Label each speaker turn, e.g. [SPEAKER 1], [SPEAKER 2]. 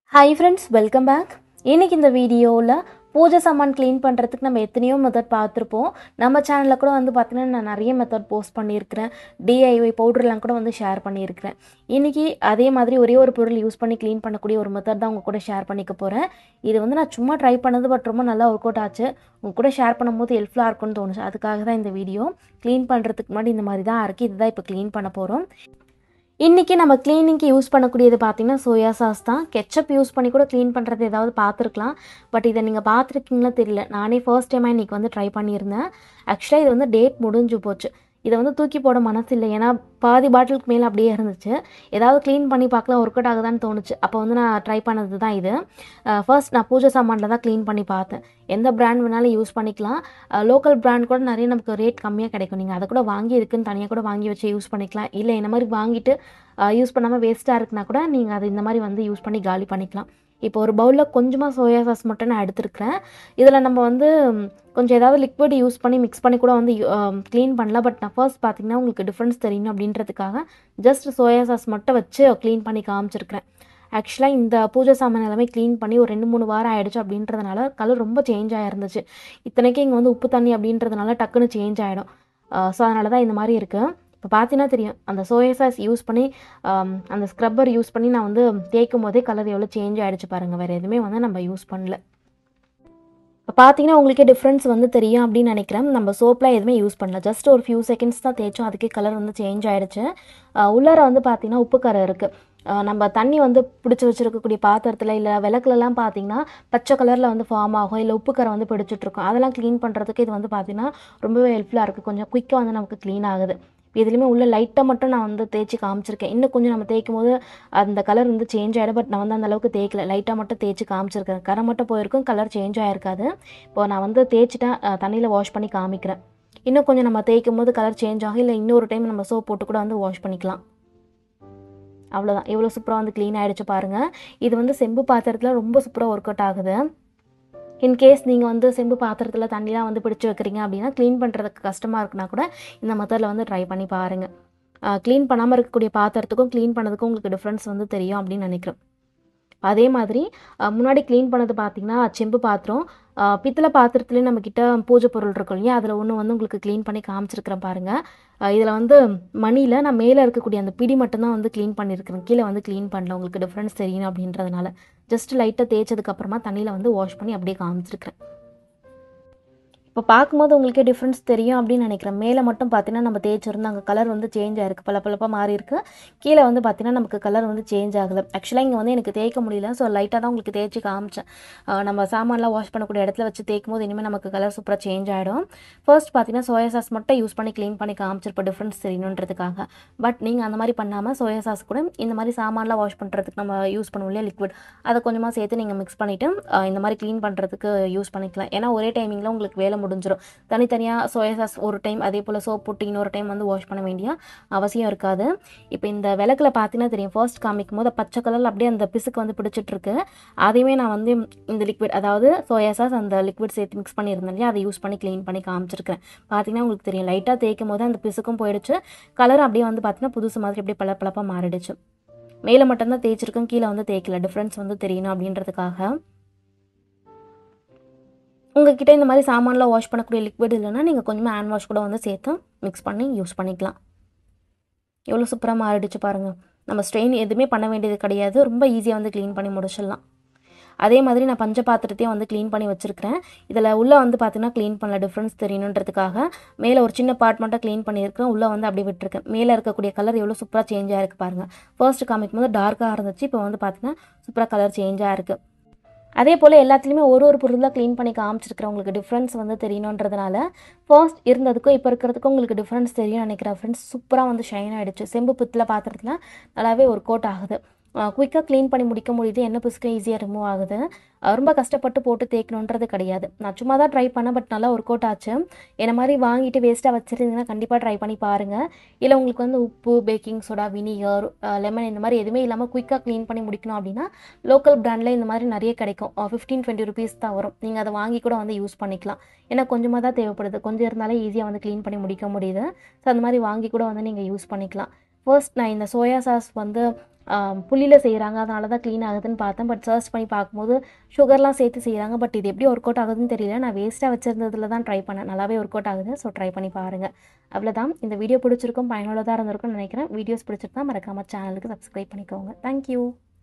[SPEAKER 1] hi friends welcome back இன்னைக்கு இந்த வீடியோவில் பூஜை சாமான் க்ளீன் பண்ணுறதுக்கு நம்ம எத்தனையோ மெத்தட் பார்த்துருப்போம் நம்ம சேனலில் கூட வந்து பார்த்தீங்கன்னா நான் நிறைய மெத்தட் போஸ்ட் பண்ணியிருக்கிறேன் டிஐஒய் பவுடர்லாம் கூட வந்து ஷேர் பண்ணியிருக்கிறேன் இன்றைக்கி அதே மாதிரி ஒரே ஒரு பொருள் யூஸ் பண்ணி க்ளீன் பண்ணக்கூடிய ஒரு மெத்தட் தான் உங்கள் கூட ஷேர் பண்ணிக்க போகிறேன் இது வந்து நான் சும்மா ட்ரை பண்ணது பட் ரொம்ப நல்லா ஒர்க் அவுட் ஆச்சு உங்கள் கூட ஷேர் பண்ணும்போது ஹெல்ப்ஃபுல்லாக இருக்கும்னு தோணுச்சு அதுக்காக தான் இந்த வீடியோ க்ளீன் பண்ணுறதுக்கு முன்னாடி இந்த மாதிரி தான் இருக்குது இதுதான் இப்போ க்ளீன் பண்ண போகிறோம் இன்றைக்கி நம்ம க்ளீனிங்க்கு யூஸ் பண்ணக்கூடியது பார்த்தீங்கன்னா சோயா சாஸ் தான் கெச்சப் யூஸ் பண்ணி கூட க்ளீன் பண்ணுறது ஏதாவது பார்த்துருக்கலாம் பட் இதை நீங்கள் பார்த்துருக்கீங்களா தெரியல நானே ஃபர்ஸ்ட் டைமாக இன்றைக்கி வந்து ட்ரை பண்ணியிருந்தேன் ஆக்சுவலாக இது வந்து டேட் முடிஞ்சு போச்சு இதை வந்து தூக்கி போட மனசு இல்லை ஏன்னா பாதி பாட்டிலுக்கு மேலே அப்படியே இருந்துச்சு ஏதாவது க்ளீன் பண்ணி பார்க்கலாம் ஒர்க் அவுட் ஆகுதான்னு தோணுச்சு அப்போ வந்து நான் ட்ரை பண்ணது தான் இது ஃபர்ஸ்ட் நான் பூஜை சாமானில் தான் க்ளீன் பண்ணி பார்த்தேன் எந்த பிராண்ட் வேணாலும் யூஸ் பண்ணிக்கலாம் லோக்கல் பிராண்ட் கூட நிறைய நமக்கு ரேட் கம்மியாக கிடைக்கும் நீங்கள் அதை கூட வாங்கி இருக்குன்னு தனியாக கூட வாங்கி வச்சு யூஸ் பண்ணிக்கலாம் இல்லை இந்த மாதிரி வாங்கிட்டு யூஸ் பண்ணாமல் வேஸ்ட்டாக இருக்குன்னா கூட நீங்கள் அதை இந்த மாதிரி வந்து யூஸ் பண்ணி காலி பண்ணிக்கலாம் இப்போ ஒரு பவுலில் கொஞ்சமாக சோயா சாஸ் மட்டும் நான் எடுத்துருக்கிறேன் இதில் நம்ம வந்து கொஞ்சம் ஏதாவது லிக்விட் யூஸ் பண்ணி மிக்ஸ் பண்ணி கூட வந்து க்ளீன் பண்ணலாம் பட் நான் ஃபர்ஸ்ட் பார்த்தீங்கன்னா உங்களுக்கு டிஃப்ரென்ஸ் தெரியணும் அப்படின்றதுக்காக ஜஸ்ட் சோயா சாஸ் மட்டும் வச்சு க்ளீன் பண்ணி காமிச்சிருக்கிறேன் ஆக்சுவலாக இந்த பூஜை சாமான் எல்லாமே க்ளீன் பண்ணி ஒரு ரெண்டு மூணு வாரம் ஆகிடுச்சு அப்படின்றதுனால கலர் ரொம்ப சேஞ்ச் ஆகிருந்துச்சு இத்தனைக்கும் இங்கே வந்து உப்பு தண்ணி அப்படின்றதுனால டக்குன்னு சேஞ்ச் ஆகிடும் ஸோ அதனால தான் இந்த மாதிரி இருக்குது இப்போ பார்த்தீங்கன்னா தெரியும் அந்த சோயா சாஸ் யூஸ் பண்ணி அந்த ஸ்க்ரப்பர் யூஸ் பண்ணி நான் வந்து தேய்க்கும் போதே கலர் எவ்வளோ சேஞ்ச் ஆகிடுச்சு பாருங்கள் வேறு எதுவுமே வந்து நம்ம யூஸ் பண்ணல இப்போ பார்த்தீங்கன்னா உங்களுக்கே டிஃப்ரென்ஸ் வந்து தெரியும் அப்படின்னு நினைக்கிறேன் நம்ம சோப்லாம் எதுவுமே யூஸ் பண்ணல ஜஸ்ட் ஒரு ஃபியூ செகண்ட்ஸ் தான் தேய்ச்சோம் அதுக்கே கலர் வந்து சேஞ்ச் ஆகிடுச்சு உள்ளார வந்து பார்த்தீங்கன்னா உப்பு கரை இருக்குது நம்ம தண்ணி வந்து பிடிச்சி வச்சுருக்கக்கூடிய பாத்திரத்தில் இல்லை விளக்குலலாம் பார்த்தீங்கன்னா பச்சை கலரில் வந்து ஃபார்ம் ஆகும் இல்லை உப்பு கரை வந்து பிடிச்சிட்ருக்கும் அதெல்லாம் க்ளீன் பண்ணுறதுக்கு இது வந்து பார்த்தீங்கன்னா ரொம்பவே ஹெல்ப்ஃபுல்லாக இருக்குது கொஞ்சம் குயிக்காக வந்து நமக்கு க்ளீன் ஆகுது இதுலேயுமே உள்ள லைட்டாக மட்டும் நான் வந்து தேய்ச்சி காமிச்சிருக்கேன் இன்னும் கொஞ்சம் நம்ம தேய்க்கும் போது அந்த கலர் வந்து சேஞ்ச் ஆகிடும் பட் நான் வந்து அந்த அளவுக்கு தேய்க்கல லைட்டாக மட்டும் தேய்ச்சி காமிச்சிருக்கேன் கரை மட்டும் போயிருக்கும் கலர் சேஞ்ச் ஆகிருக்காது இப்போ நான் வந்து தேய்ச்சிட்டேன் தண்ணியில் வாஷ் பண்ணி காமிக்கிறேன் இன்னும் கொஞ்சம் நம்ம தேய்க்கும் போது கலர் சேஞ்ச் ஆகும் இல்லை இன்னொரு டைம் நம்ம சோப் போட்டு கூட வந்து வாஷ் பண்ணிக்கலாம் அவ்வளோதான் எவ்வளோ சூப்பராக வந்து க்ளீன் ஆகிடுச்சு பாருங்கள் இது வந்து செம்பு பாத்திரத்தில் ரொம்ப சூப்பராக ஒர்க் அவுட் ஆகுது இன்கேஸ் நீங்கள் வந்து செம்பு பாத்திரத்தில் தண்ணிலாம் வந்து பிடிச்சி வைக்கிறீங்க அப்படின்னா க்ளீன் பண்ணுறதுக்கு கஷ்டமாக இருக்குன்னா கூட இந்த மெத்தடில் வந்து ட்ரை பண்ணி பாருங்கள் க்ளீன் பண்ணாமல் இருக்கக்கூடிய பாத்திரத்துக்கும் க்ளீன் பண்ணதுக்கும் உங்களுக்கு டிஃப்ரென்ஸ் வந்து தெரியும் அப்படின்னு நினைக்கிறேன் அதே மாதிரி முன்னாடி க்ளீன் பண்ணது பார்த்திங்கன்னா செம்பு பாத்திரம் பித்தளை பாத்திரத்துலேயும் நம்மக்கிட்ட பூஜை பொருள் இருக்கும் இல்லையா அதில் ஒன்று வந்து உங்களுக்கு க்ளீன் பண்ணி காமிச்சிருக்கிறேன் பாருங்கள் இதில் வந்து மணியில் நான் மேலே இருக்கக்கூடிய அந்த பிடி மட்டும்தான் வந்து க்ளீன் பண்ணியிருக்கிறேன் கீழே வந்து க்ளீன் பண்ணல உங்களுக்கு டிஃப்ரென்ஸ் தெரியணும் அப்படின்றதுனால ஜஸ்ட் லைட்டாக தேய்ச்சதுக்கப்புறமா தண்ணியில் வந்து வாஷ் பண்ணி அப்படியே காமிச்சிருக்கிறேன் இப்போ பார்க்கும்போது உங்களுக்கே டிஃப்ரென்ஸ் தெரியும் அப்படின்னு நினைக்கிறேன் மேலே மட்டும் பார்த்தீங்கன்னா நம்ம தேய்ச்சிருந்தோம் அங்கே கலர் வந்து சேஞ்ச் ஆயிருக்கு பல பழப்பாக மாறி இருக்கு கீழே வந்து பார்த்தீங்கன்னா நமக்கு கலர் வந்து சேஞ்ச் ஆகுது ஆக்சுவலாக இங்கே வந்து எனக்கு தேய்க்க முடியல ஸோ லைட்டாக தான் உங்களுக்கு தேய்ச்சி காமிச்சேன் நம்ம சாமான்லாம் வாஷ் பண்ணக்கூடிய இடத்துல வச்சு தேய்க்கும் போது இனிமேல் நமக்கு கலர் சூப்பராக சேஞ்ச் ஆகிடும் ஃபர்ஸ்ட் பார்த்தீங்கன்னா சோயா சாஸ் மட்டும் யூஸ் பண்ணி க்ளீன் பண்ணி காமிச்சிருப்போம் டிஃப்ரென்ஸ் தெரியணுன்றதுக்காக பட் நீங்கள் அந்த மாதிரி பண்ணாமல் சோயா சாஸ் கூட இந்த மாதிரி சாமான்லாம் வாஷ் பண்ணுறதுக்கு நம்ம யூஸ் பண்ணுவோம் இல்லையா லிக்விட் அதை கொஞ்சமாக சேர்த்து நீங்கள் மிக்ஸ் பண்ணிவிட்டு இந்த மாதிரி க்ளீன் பண்ணுறதுக்கு யூஸ் பண்ணிக்கலாம் ஏன்னா ஒரே டைமிங்கில் உங்களுக்கு வேலை முடிஞ்சிடும் தனித்தனியாக சோயா சாஸ் ஒரு டைம் அதே போல் சோப் போட்டு இன்னொரு டைம் வந்து வாஷ் பண்ண வேண்டிய அவசியம் இருக்காது இப்போ இந்த விளக்கில் பார்த்தீங்கன்னா தெரியும் ஃபர்ஸ்ட் காமிக்கும் போது பச்சை கலரில் அப்படியே அந்த பிசுக்கு வந்து பிடிச்சிட்ருக்கு அதையுமே நான் வந்து இந்த லிக்விட் அதாவது சோயா சாஸ் அந்த லிக்விட் சேர்த்து மிக்ஸ் பண்ணியிருந்தேன் இல்லையா அதை யூஸ் பண்ணி க்ளீன் பண்ணி காமிச்சிருக்கிறேன் பார்த்தீங்கன்னா உங்களுக்கு தெரியும் லைட்டாக தேய்க்கும் போது அந்த பிசுக்கும் போயிடுச்சு கலர் அப்படியே வந்து பார்த்தீங்கன்னா புதுசு மாதிரி அப்படியே பல பழப்பாக மாறிடுச்சு மேலே மட்டும்தான் தேய்ச்சிருக்கேன் கீழே வந்து தேய்க்கல டிஃப்ரென்ஸ் வந்து தெரியணும் அப்படின்றதுக்காக உங்ககிட்ட இந்த மாதிரி சாமான்லாம் வாஷ் பண்ணக்கூடிய லிக்விட் இல்லைன்னா நீங்கள் கொஞ்சமாக ஹேண்ட் வாஷ் கூட வந்து சேர்த்து மிக்ஸ் பண்ணி யூஸ் பண்ணிக்கலாம் எவ்வளோ சூப்பராக மாறிடுச்சு பாருங்கள் நம்ம ஸ்ட்ரெயின் எதுவுமே பண்ண வேண்டியது கிடையாது ரொம்ப ஈஸியாக வந்து க்ளீன் பண்ணி முடிச்சிடலாம் அதே மாதிரி நான் பஞ்ச பாத்திரத்தையும் வந்து க்ளீன் பண்ணி வச்சுருக்கிறேன் இதில் உள்ளே வந்து பார்த்தீங்கன்னா க்ளீன் பண்ணல டிஃப்ரென்ஸ் தெரியணுன்றதுக்காக மேலே ஒரு சின்ன பார்ட் மட்டும் க்ளீன் பண்ணியிருக்கேன் உள்ளே வந்து அப்படியே விட்டுருக்கேன் மேலே இருக்கக்கூடிய கலர் எவ்வளோ சூப்பராக சேஞ்ச் ஆகிருக்கு பாருங்கள் ஃபர்ஸ்ட் காமிக்கும் போது டார்க்காக இருந்துச்சு இப்போ வந்து பார்த்தீங்கன்னா சூப்பராக கலர் சேஞ்ச் ஆகிருக்கு அதே போல் எல்லாத்துலேயுமே ஒரு ஒரு பொருள் தான் க்ளீன் பண்ணி காமிச்சிருக்கிறேன் உங்களுக்கு டிஃப்ரென்ஸ் வந்து தெரியணுன்றதுனால ஃபர்ஸ்ட் இருந்ததுக்கும் இப்போ இருக்கிறதுக்கும் உங்களுக்கு டிஃப்ரென்ஸ் தெரியும் நினைக்கிறேன் ஃப்ரெண்ட்ஸ் சூப்பராக வந்து ஷைன் ஆகிடுச்சு செம்பு பித்தில் பாத்திரத்தில் நல்லாவே ஒர்க் அவுட் ஆகுது குயிக்காக க்ளீன் பண்ணி முடிக்க முடியுது என்ன பிசுக்கு ஈஸியாக ரிமூவ் ஆகுது ரொம்ப கஷ்டப்பட்டு போட்டு தேய்க்கணுன்றது கிடையாது நான் சும்மா தான் ட்ரை பண்ணேன் பட் நல்லா ஒர்க் அவுட் ஆச்சு என்ன மாதிரி வாங்கிட்டு வேஸ்ட்டாக வச்சுருந்தீங்கன்னா கண்டிப்பாக ட்ரை பண்ணி பாருங்கள் இல்லை உங்களுக்கு வந்து உப்பு பேக்கிங் சோடா வினிகர் லெமன் இந்த மாதிரி எதுவுமே இல்லாமல் குயிக்காக க்ளீன் பண்ணி முடிக்கணும் அப்படின்னா லோக்கல் பிராண்டில் இந்த மாதிரி நிறைய கிடைக்கும் ஃபிஃப்டீன் டுவெண்ட்டி ருபீஸ் தான் வரும் நீங்கள் அதை வாங்கி கூட வந்து யூஸ் பண்ணிக்கலாம் ஏன்னா கொஞ்சமாக தான் தேவைப்படுது கொஞ்சம் இருந்தாலே ஈஸியாக வந்து க்ளீன் பண்ணி முடிக்க முடியுது ஸோ அந்த மாதிரி வாங்கி கூட வந்து நீங்கள் யூஸ் பண்ணிக்கலாம் ஃபர்ஸ்ட் நான் இந்த சோயா சாஸ் வந்து புளியில் செய்கிறாங்க அதனால தான் க்ளீன் ஆகுதுன்னு பார்த்தேன் பட் சர்ச் பண்ணி பார்க்கும்போது சுகர்லாம் சேர்த்து செய்கிறாங்க பட் இது எப்படி ஒர்க் அவுட் ஆகுதுன்னு தெரியல நான் வேஸ்ட்டாக வச்சிருந்ததுல தான் ட்ரை பண்ணேன் நல்லாவே ஒர்க் அவுட் ஆகுது ஸோ ட்ரை பண்ணி பாருங்கள் அவ்வளோதான் இந்த வீடியோ பிடிச்சிருக்கும் பயனுள்ளதாக இருந்திருக்கும்னு நினைக்கிறேன் வீடியோஸ் பிடிச்சிருந்தா மறக்காம சேனலுக்கு சப்ஸ்கிரைப் பண்ணிக்கோங்க தேங்க்யூ